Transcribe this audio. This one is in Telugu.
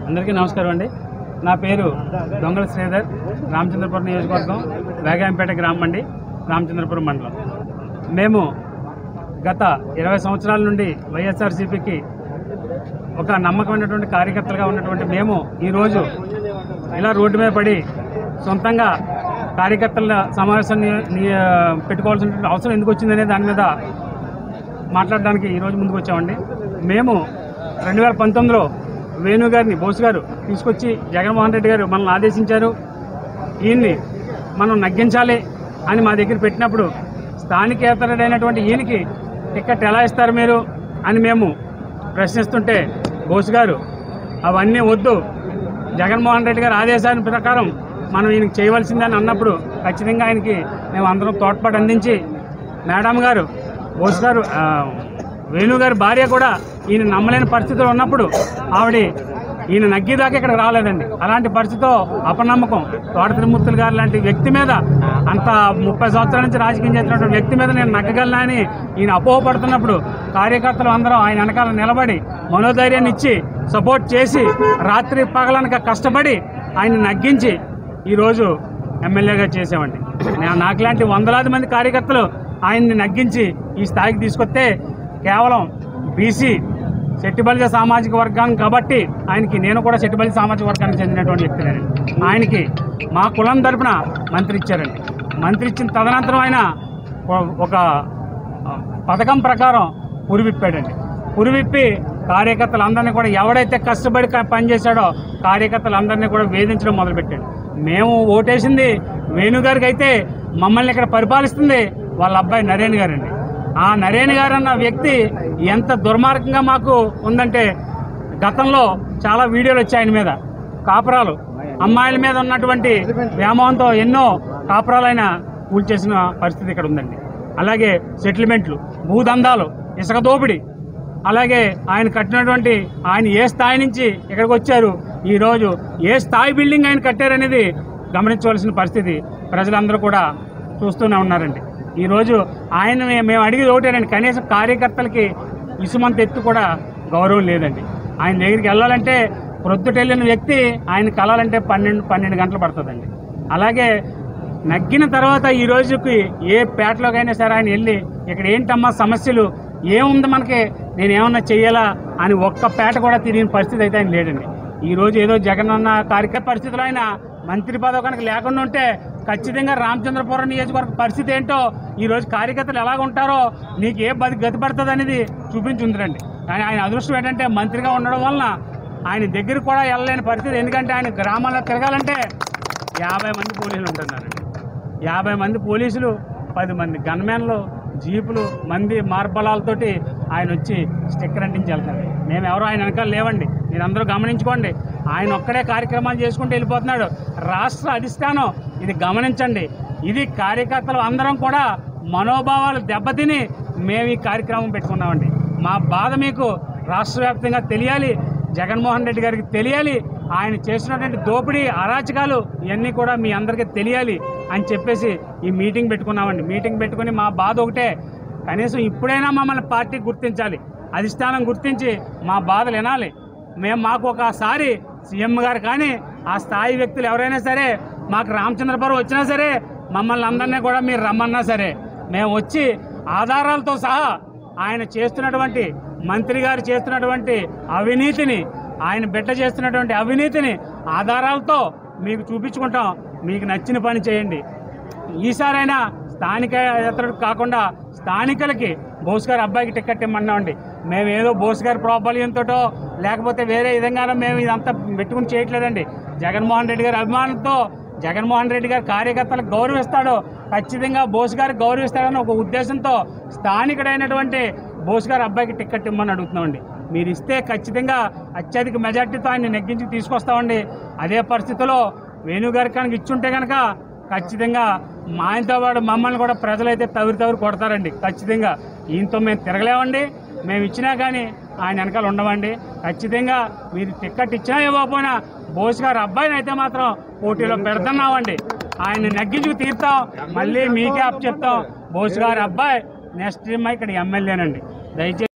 అందరికీ నమస్కారం అండి నా పేరు దొంగల శ్రీధర్ రామచంద్రపురం నియోజకవర్గం వేగాయంపేట గ్రామం అండి రామచంద్రపురం మండలం మేము గత ఇరవై సంవత్సరాల నుండి వైఎస్ఆర్సీపీకి ఒక నమ్మకమైనటువంటి కార్యకర్తలుగా ఉన్నటువంటి మేము ఈరోజు ఇలా రోడ్డు మీద పడి సొంతంగా కార్యకర్తల సమావేశం ని- ని- పెట్టుకోవాల్సిన అవసరం ఎందుకు వచ్చిందనే దాని మీద మాట్లాడడానికి ఈరోజు ముందుకు వచ్చామండి మేము రెండు వేల పంతొమ్మిదిలో వేణు గారిని బోస్ గారు తీసుకొచ్చి జగన్మోహన్ రెడ్డి గారు మనల్ని ఆదేశించారు ఈయన్ని మనం నగ్గించాలి అని మా దగ్గర పెట్టినప్పుడు స్థానికేతరుడైనటువంటి ఈయనకి టికెట్ ఎలా ఇస్తారు మీరు అని మేము ప్రశ్నిస్తుంటే బోస్ గారు అవన్నీ వద్దు జగన్మోహన్ రెడ్డి గారి ఆదేశాల ప్రకారం మనం ఈయనకి చేయవలసిందని అన్నప్పుడు ఖచ్చితంగా ఆయనకి మేము అందరం తోడ్పాటు అందించి మేడం గారు బోస్ గారు ఆ, వేణు గారి భార్య కూడా ఈయన నమ్మలేని పరిస్థితిలో ఉన్నప్పుడు ఆవిడ ఈయన నగ్గేదాకా ఇక్కడ రాలేదండి అలాంటి పరిస్థితితో అపనమ్మకం తోట తిరుమూర్తులు గారు లాంటి వ్యక్తి మీద అంత ముప్పై సంవత్సరాల నుంచి రాజకీయం చేసినటువంటి వ్యక్తి మీద నేను నగ్గగలనా అని ఈయన అపోహపడుతున్నప్పుడు కార్యకర్తలు అందరం ఆయన వెనకాల నిలబడి మనోధైర్యాన్ని ఇచ్చి సపోర్ట్ చేసి రాత్రి పగలనక కష్టపడి ఆయన నగ్గించి ఈరోజు ఎమ్మెల్యేగా చేసామండి నా- నాకులాంటి వందలాది మంది కార్యకర్తలు ఆయన్ని నగ్గించి ఈ స్థాయికి తీసుకొస్తే కేవలం బీసీ చెట్టిబలిజ సామాజిక వర్గాన్ని కాబట్టి ఆయనకి నేను కూడా చెట్టిబలిజ సామాజిక వర్గానికి చెందినటువంటి వ్యక్తినేనండి ఆయనకి మా కులం తరపున మంత్రి ఇచ్చారండి మంత్రి ఇచ్చిన తదనంతరం ఆయన ఒక- ఒక ఆ, పథకం ప్రకారం పురివిప్పాడండి పురివిప్పి కార్యకర్తలందరినీ కూడా ఎవడైతే కష్టపడి క- పనిచేశాడో కార్యకర్తలందరినీ కూడా వేధించడం మొదలుపెట్టాడు మేము ఓటేసింది వేణుగారికి అయితే మమ్మల్ని ఇక్కడ పరిపాలిస్తుంది వాళ్ళ అబ్బాయి నరేన్ గారండి ఆ నరేన్ గారు అన్న వ్యక్తి ఎంత దుర్మార్గంగా మాకు ఉందంటే గతంలో చాలా వీడియోలు వచ్చాయి ఆయన మీద కాపురాలు అమ్మాయిల మీద ఉన్నటువంటి వ్యామోహంతో ఎన్నో కాపురాలైన కూల్చేసిన పరిస్థితి ఇక్కడ ఉందండి అలాగే సెటిల్మెంట్లు భూదందాలు ఇసుక దోపిడీ అలాగే ఆయన కట్టినటువంటి ఆయన ఏ స్థాయి నుంచి ఇక్కడికి వచ్చారు ఈరోజు ఏ స్థాయి బిల్డింగ్ ఆయన కట్టారనేది గమనించవలసిన పరిస్థితి ప్రజలందరూ కూడా చూస్తూనే ఉన్నారండి ఈరోజు ఆయన మే- మేము అడిగేది ఒకటేనండి కనీసం కార్యకర్తలకి ఇసుమంత ఎత్తు కూడా గౌరవం లేదండి ఆయన దగ్గరికి వెళ్ళాలంటే ప్రొద్దుట వెళ్ళిన వ్యక్తి ఆయన కలాలంటే పన్నెండు పన్నెండు గంటలు పడుతుందండి అలాగే నగ్గిన తర్వాత ఈ రోజుకి ఏ పేటలోకైనా సరే ఆయన వెళ్ళి ఇక్కడ ఏంటమ్మా సమస్యలు ఏముంది మనకి నేను ఏమన్నా చెయ్యాలా అని ఒక్క పేట కూడా తిరిగిన పరిస్థితి అయితే ఆయన లేడండి ఈ రోజు ఏదో జగన్ అన్న కార్యక్రమ పరిస్థితులు ఆయన మంత్రి పదవి కనుక లేకుండా ఉంటే ఖచ్చితంగా రామచంద్రపురం నియోజకవర్గ పరిస్థితి ఏంటో ఈ రోజు కార్యకర్తలు ఎలాగ ఉంటారో నీకు ఏ బతి గతి పడుతుంది అనేది చూపించుందిరండి కానీ ఆయన అదృష్టం ఏంటంటే మంత్రిగా ఉండడం వలన ఆయన దగ్గర కూడా వెళ్ళలేని పరిస్థితి ఎందుకంటే ఆయన గ్రామాల్లో తిరగాలంటే యాభై మంది పోలీసులు ఉంటున్నారండి యాభై మంది పోలీసులు పది మంది గన్మెన్లు జీపులు మంది మార్బలాలతోటి ఆయన వచ్చి స్టిక్కర్ అంటించి వెళ్తాడు మేము ఎవరు ఆయన వెనకాల లేవండి మీరందరూ గమనించుకోండి ఆయన ఒక్కడే కార్యక్రమాలు చేసుకుంటూ వెళ్ళిపోతున్నాడు రాష్ట్ర అధిష్టానం ఇది గమనించండి ఇది కార్యకర్తలు అందరం కూడా మనోభావాలు దెబ్బతిని మేము ఈ కార్యక్రమం పెట్టుకున్నామండి మా బాధ మీకు రాష్ట్ర వ్యాప్తంగా తెలియాలి జగన్మోహన్ రెడ్డి గారికి తెలియాలి ఆయన చేసినటువంటి దోపిడీ అరాచకాలు ఇవన్నీ కూడా మీ అందరికీ తెలియాలి అని చెప్పేసి ఈ మీటింగ్ పెట్టుకున్నామండి మీటింగ్ పెట్టుకుని మా బాధ ఒకటే కనీసం ఇప్పుడైనా మమ్మల్ని పార్టీ గుర్తించాలి అధిష్టానం గుర్తించి మా బాధలు వినాలి మేము మాకు ఒకసారి సీఎం గారు కానీ ఆ స్థాయి వ్యక్తులు ఎవరైనా సరే మాకు రామచంద్రపురం వచ్చినా సరే మమ్మల్ని అందరినీ కూడా మీరు రమ్మన్నా సరే మేము వచ్చి ఆధారాలతో సహా ఆయన చేస్తున్నటువంటి మంత్రి గారు చేస్తున్నటువంటి అవినీతిని ఆయన బిడ్డ చేస్తున్నటువంటి అవినీతిని ఆధారాలతో మీకు చూపించుకుంటాం మీకు నచ్చిన పని చేయండి ఈసారైనా స్థానిక ఇతరుడు కాకుండా స్థానికులకి బోస్ గారి అబ్బాయికి టికెట్ ఇమ్మన్నామండి మేము ఏదో బోస్ గారి ప్రాబల్యంతోటో లేకపోతే వేరే విధంగానో మేము ఇదంతా పెట్టుకుని చేయట్లేదండి జగన్మోహన్ రెడ్డి గారి అభిమానంతో జగన్మోహన్ రెడ్డి గారి కార్యకర్తలకు గౌరవిస్తాడో ఖచ్చితంగా బోస్ గారికి గౌరవిస్తాడని ఒక ఉద్దేశంతో స్థానికుడైనటువంటి బోస్ గారి అబ్బాయికి టికెట్ ఇమ్మని అడుగుతున్నామండి మీరు ఇస్తే ఖచ్చితంగా అత్యధిక మెజార్టీతో ఆయన నెగ్గించి తీసుకొస్తామండి అదే పరిస్థితిలో వేణుగారి కనుక ఇచ్చుంటే కనుక ఖచ్చితంగా మా ఆయనతో పాటు మమ్మల్ని కూడా ప్రజలైతే తవిరి తవిరి కొడతారండి ఖచ్చితంగా ఈయనతో మేము తిరగలేమండి మేము ఇచ్చినా కానీ ఆయన వెనకాల ఉండమండి ఖచ్చితంగా మీరు టికెట్ ఇచ్చినా ఇవ్వకపోయినా బోస్ గారి అబ్బాయిని అయితే మాత్రం పోటీలో పెడుతున్నామండి ఆయన నెగ్గించుకు తీరుతాం మళ్ళీ మీకే అప్ చెప్తాం బోస్ గారి అబ్బాయి నెక్స్ట్ టైం ఇక్కడ ఎమ్మెల్యేనండి దయచేసి